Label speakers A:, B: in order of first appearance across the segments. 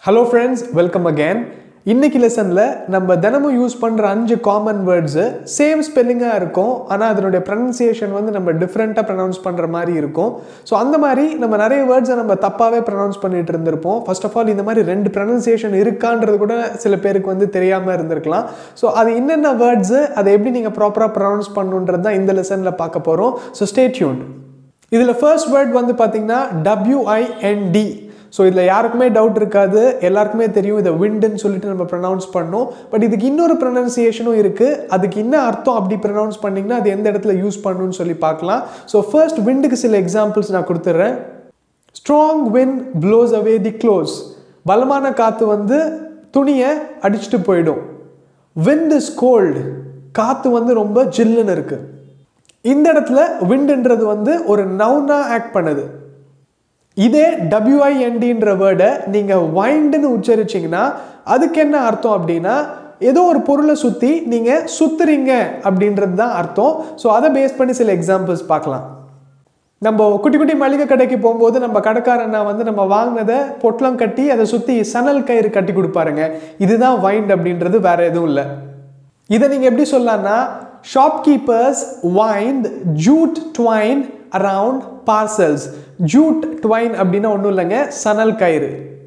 A: Hello friends welcome again இன்னைக்கு லெசனில் நம்ம தினமும் யூஸ் பண்ணுற அஞ்சு காமன் வேர்ட்ஸு சேம் ஸ்பெல்லிங்காக இருக்கும் ஆனால் அதனுடைய ப்ரனன்சியேஷன் வந்து நம்ம டிஃப்ரெண்ட்டாக ப்ரனவுன்ஸ் பண்ணுற மாதிரி இருக்கும் ஸோ அந்த மாதிரி நம்ம நிறைய வேர்ட்ஸை நம்ம தப்பாகவே ப்ரனவுன்ஸ் பண்ணிட்டு இருந்திருப்போம் ஃபர்ஸ்ட் ஆஃப் ஆல் இந்த மாதிரி ரெண்டு ப்ரனன்சியேஷன் இருக்கான்றது கூட சில பேருக்கு வந்து தெரியாமல் இருந்திருக்கலாம் ஸோ அது என்னென்ன வேர்ட்ஸு அதை எப்படி நீங்கள் ப்ராப்பராக ப்ரனவுன்ஸ் பண்ணுன்றது தான் இந்த லெசனில் பார்க்க போகிறோம் ஸோ ஸ்டே டியூன்ட் இதில் ஃபர்ஸ்ட் வேர்ட் வந்து பார்த்தீங்கன்னா டபிள்யூஐஎன்டி ஸோ இதில் யாருக்குமே டவுட் இருக்காது எல்லாருக்குமே தெரியும் இதை விண்டுன்னு சொல்லிட்டு நம்ம ப்ரொனவுன்ஸ் பண்ணோம் பட் இதுக்கு இன்னொரு ப்ரொனன்சியேஷனும் இருக்குது அதுக்கு என்ன அர்த்தம் அப்படி ப்ரொனவுன்ஸ் பண்ணிங்கன்னா அது எந்த இடத்துல யூஸ் பண்ணணும்னு சொல்லி பார்க்கலாம் ஸோ ஃபர்ஸ்ட் விண்டுக்கு சில எக்ஸாம்பிள்ஸ் நான் கொடுத்துட்றேன் strong wind blows away the clouds பலமான காற்று வந்து துணியை அடிச்சுட்டு போயிடும் விண்ட் இஸ் கோல்டு காற்று வந்து ரொம்ப ஜில்லுன்னு இருக்குது இந்த இடத்துல விண்டுன்றது வந்து ஒரு நவுனாக ஆக்ட் பண்ணுது இதே டபிள்யூஐஎன்டின்ற வேர்டை நீங்கள் வைண்டுன்னு உச்சரிச்சிங்கன்னா அதுக்கு என்ன அர்த்தம் அப்படின்னா ஏதோ ஒரு பொருளை சுற்றி நீங்கள் சுத்துறீங்க அப்படின்றது தான் அர்த்தம் ஸோ அதை பேஸ் பண்ணி சில எக்ஸாம்பிள்ஸ் பார்க்கலாம் நம்ம குட்டி குட்டி மளிகை கடைக்கு போகும்போது நம்ம கடைக்காரண்ணா வந்து நம்ம வாங்கினதை பொட்டலம் கட்டி அதை சுற்றி சணல் கயிறு கட்டி கொடுப்பாருங்க இதுதான் வைண்ட் அப்படின்றது வேற எதுவும் இல்லை இதை நீங்கள் எப்படி சொல்லலாம்னா shopkeepers wind jute twine around parcels jute twine அப்படின்னா ஒன்றும் இல்லைங்க சணல் கயிறு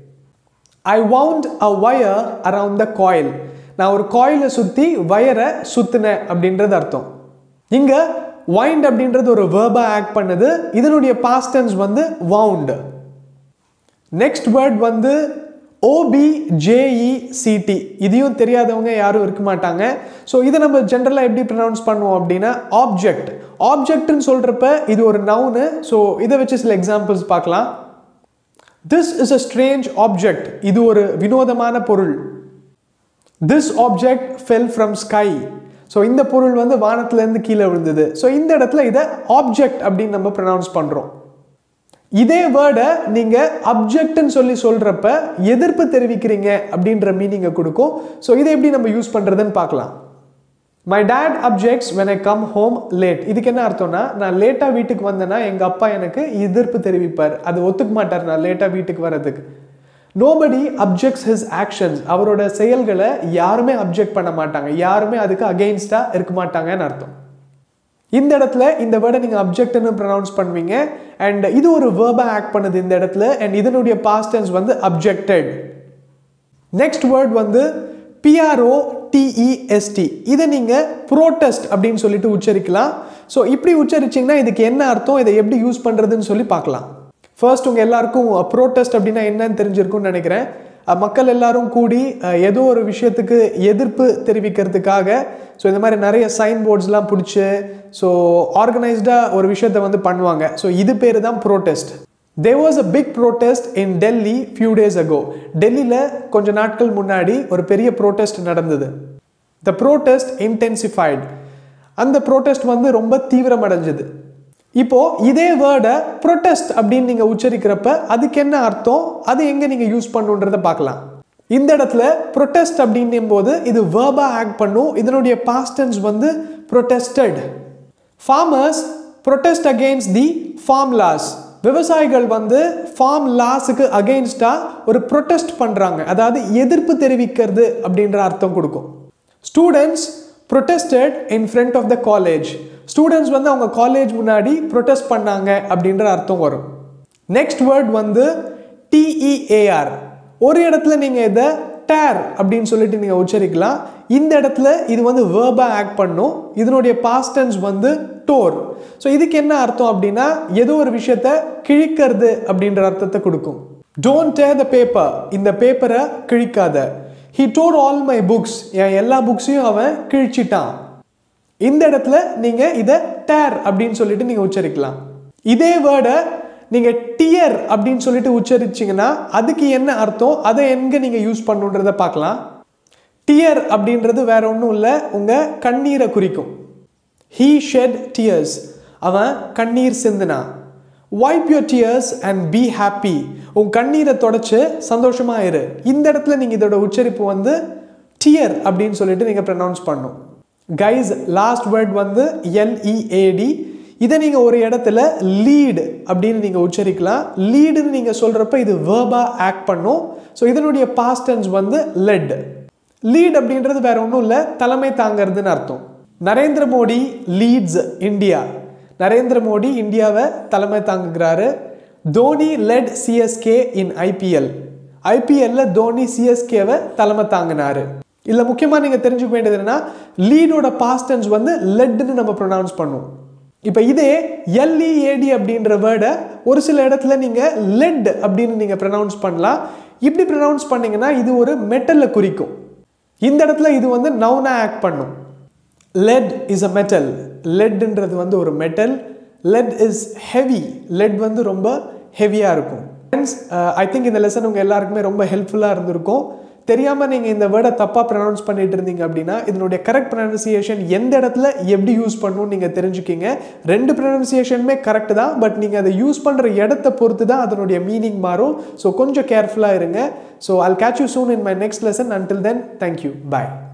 A: I wound a wire around the coil நான் ஒரு காயிலை சுற்றி வயரை சுற்றினேன் அப்படின்றது அர்த்தம் இங்கே வைண்ட் அப்படின்றது ஒரு வேர்பாக ஆக்ட் பண்ணுது இதனுடைய பாஸ்டன்ஸ் வந்து வவுண்ட் நெக்ஸ்ட் வேர்ட் வந்து ஓபிஜேஇசிடி இதையும் தெரியாதவங்க யாரும் இருக்க மாட்டாங்க ஸோ இதை நம்ம ஜென்ரலாக எப்படி ப்ரொனவுன்ஸ் பண்ணுவோம் அப்படின்னா ஆப்ஜெக்ட் ஆப்ஜெக்ட்னு சொல்கிறப்ப இது ஒரு நவுனு ஸோ இதை வச்சு சில எக்ஸாம்பிள்ஸ் பார்க்கலாம் this is a strange object இது ஒரு வினோதமான பொருள் this object fell from sky so இந்த பொருள் வந்து வானத்துலேருந்து கீழே விழுந்தது ஸோ இந்த இடத்துல இதை ஆப்ஜெக்ட் அப்படின்னு நம்ம ப்ரொனவுன்ஸ் பண்ணுறோம் இதே வேர்டை நீங்கள் அப்ஜெக்ட்னு சொல்லி சொல்கிறப்ப எதிர்ப்பு தெரிவிக்கிறீங்க அப்படின்ற மீனிங்கை கொடுக்கும் ஸோ இதை எப்படி நம்ம யூஸ் பண்ணுறதுன்னு பார்க்கலாம் my dad objects when I come home late இதுக்கு என்ன அர்த்தம்னா நான் லேட்டாக வீட்டுக்கு வந்தேன்னா எங்கள் அப்பா எனக்கு எதிர்ப்பு தெரிவிப்பார் அது ஒத்துக்க மாட்டார் நான் லேட்டாக வீட்டுக்கு வர்றதுக்கு நோபடி அப்ஜெக்ட்ஸ் ஹிஸ் ஆக்ஷன்ஸ் அவரோட செயல்களை யாருமே அப்ஜெக்ட் பண்ண மாட்டாங்க யாருமே அதுக்கு அகெயின்ஸ்டாக இருக்க மாட்டாங்கன்னு அர்த்தம் இந்த இடத்துல இந்த வேர்டை நீங்கள் அப்ஜெக்ட்னு ப்ரொனவுன்ஸ் பண்ணுவீங்க அண்ட் இது ஒரு வேர்பாக ஆக்ட் பண்ணுது இந்த இடத்துல அண்ட் இதனுடைய பாஸ்டன்ஸ் வந்து அப்ஜெக்டட் நெக்ஸ்ட் வேர்ட் வந்து பிஆர்ஓ டிஇஎஸ்டி இதை நீங்கள் ப்ரோட்டஸ்ட் அப்படின்னு சொல்லிட்டு உச்சரிக்கலாம் ஸோ இப்படி உச்சரிச்சிங்கன்னா இதுக்கு என்ன அர்த்தம் இதை எப்படி யூஸ் பண்ணுறதுன்னு சொல்லி பார்க்கலாம் ஃபர்ஸ்ட் உங்கள் எல்லாருக்கும் ப்ரோட்டஸ்ட் அப்படின்னா என்னன்னு தெரிஞ்சிருக்கும்னு நினைக்கிறேன் மக்கள் எல்லாரும் கூடி ஏதோ ஒரு விஷயத்துக்கு எதிர்ப்பு தெரிவிக்கிறதுக்காக ஸோ இந்த மாதிரி நிறைய சைன் போர்ட்ஸ்லாம் பிடிச்சி ஸோ ஆர்கனைஸ்டாக ஒரு விஷயத்த வந்து பண்ணுவாங்க ஸோ இது பேர் தான் protest they was a big protest in Delhi few days ago டெல்லியில் கொஞ்ச நாட்கள் முன்னாடி ஒரு பெரிய ப்ரோட்டஸ்ட் நடந்தது த ப்ரோட்டஸ்ட் இன்டென்சிஃபைடு அந்த ப்ரோட்டஸ்ட் வந்து ரொம்ப தீவிரமடைஞ்சது இப்போ இதே வேர்டை ப்ரொட்டஸ்ட் அப்படின்னு நீங்கள் உச்சரிக்கிறப்ப அதுக்கு என்ன அர்த்தம் அது எங்கே நீங்கள் யூஸ் பண்ணுன்றதை பார்க்கலாம் இந்த இடத்துல ப்ரொட்டஸ்ட் அப்படின்னும் போது இது வேர்பா ஆக்ட் பண்ணும் இதனுடைய பாஸ்டன்ஸ் வந்து protested farmers protest against the farm laws விவசாயிகள் வந்து ஃபார்ம் லாஸுக்கு அகெயின்ஸ்டாக ஒரு ப்ரொட்டஸ்ட் பண்ணுறாங்க அதாவது எதிர்ப்பு தெரிவிக்கிறது அப்படின்ற அர்த்தம் கொடுக்கும் students protested in front of the college students வந்து அவங்க காலேஜ் முன்னாடி ப்ரொட்டஸ்ட் பண்ணாங்க அப்படின்ற அர்த்தம் வரும் நெக்ஸ்ட் வேர்ட் வந்து டிஇஏஆர் ஒரு இடத்துல நீங்கள் இதை டேர் அப்படின்னு சொல்லிட்டு நீங்கள் உச்சரிக்கலாம் இந்த இடத்துல இது வந்து வேர்பாக ஆக்ட் பண்ணும் இதனுடைய பாஸ்டன்ஸ் வந்து டோர் ஸோ இதுக்கு என்ன அர்த்தம் அப்படின்னா ஏதோ ஒரு விஷயத்த கிழிக்கிறது அப்படின்ற அர்த்தத்தை கொடுக்கும் டோன்ட் டேர் த பேப்பர் இந்த பேப்பரை கிழிக்காத he tore all my books என் எல்லா புக்ஸையும் அவன் கிழிச்சிட்டான் இந்த இடத்துல நீங்கள் இதை டேர் அப்படின்னு சொல்லிட்டு நீங்கள் உச்சரிக்கலாம் இதே வேர்டை நீங்கள் டியர் அப்படின்னு சொல்லிட்டு உச்சரிச்சிங்கன்னா அதுக்கு என்ன அர்த்தம் அதை எங்கே நீங்கள் யூஸ் பண்ணுன்றத பார்க்கலாம் டியர் அப்படின்றது வேற ஒன்றும் இல்லை உங்கள் கண்ணீரை குறிக்கும் ஹீ ஷெட் டியர்ஸ் அவன் கண்ணீர் சிந்தினா wipe your tears and be happy உன் கண்ணீரை தொடச்சு சந்தோஷமாக இரு இந்த இடத்துல நீங்கள் இதோட உச்சரிப்பு வந்து டியர் அப்படின்னு சொல்லிட்டு நீங்கள் ப்ரனவுன்ஸ் பண்ணும் கைஸ் லாஸ்ட் வேர்ட் வந்து எல்இஏடி இதை நீங்கள் ஒரு இடத்துல லீடு அப்படின்னு நீங்கள் உச்சரிக்கலாம் லீடுன்னு நீங்கள் சொல்கிறப்ப இது வேர்பாக ஆக்ட் பண்ணும் ஸோ இதனுடைய பாஸ்டன்ஸ் வந்து லெட் லீட் அப்படின்றது வேற ஒன்றும் இல்லை தலைமை தாங்கிறதுன்னு அர்த்தம் நரேந்திர மோடி லீட்ஸ் இந்தியா நரேந்திர மோடி இந்தியாவை தலைமை தாங்குகிறாரு Dhoni led CSK in IPL ஐபிஎல்ல தோனி சிஎஸ்கேவை தலைமை தாங்கினாரு இதில் முக்கியமாக நீங்கள் தெரிஞ்சுக்க வேண்டியது என்னன்னா லீடோட பாஸ்டன்ஸ் வந்து லெட்னு நம்ம ப்ரொனவுன்ஸ் பண்ணுவோம் இப்போ இதே எல்இஏடி அப்படின்ற வேர்டை ஒரு சில இடத்துல நீங்கள் லெட் அப்படின்னு நீங்கள் ப்ரொனவுன்ஸ் பண்ணலாம் இப்படி ப்ரொனவுன்ஸ் பண்ணீங்கன்னா இது ஒரு மெட்டலில் குறிக்கும் இந்த இடத்துல இது வந்து நவுனா ஆக்ட் பண்ணும் லெட் இஸ் அ மெட்டல் லெட்ன்றது வந்து ஒரு metal lead is heavy lead வந்து ரொம்ப ஹெவியாக இருக்கும் ஃப்ரெண்ட்ஸ் ஐ திங்க் இந்த லெசன் உங்கள் எல்லாருக்குமே ரொம்ப ஹெல்ப்ஃபுல்லாக இருந்திருக்கும் தெரியாமல் நீங்கள் இந்த வேர்டை தப்பாக ப்ரொனவுன்ஸ் பண்ணிட்டு இருந்தீங்க அப்படின்னா இதனுடைய கரெக்ட் ப்ரொனன்சியேஷன் எந்த இடத்துல எப்படி யூஸ் பண்ணணும்னு நீங்கள் தெரிஞ்சுக்கிங்க ரெண்டு ப்ரொனன்சியேஷனுமே கரெக்ட் தான் பட் நீங்கள் அதை யூஸ் பண்ணுற இடத்த பொறுத்து தான் அதனுடைய மீனிங் மாறும் ஸோ கொஞ்சம் கேர்ஃபுல்லாக இருங்க so I'll catch you soon in my next lesson. Until then, thank you. Bye.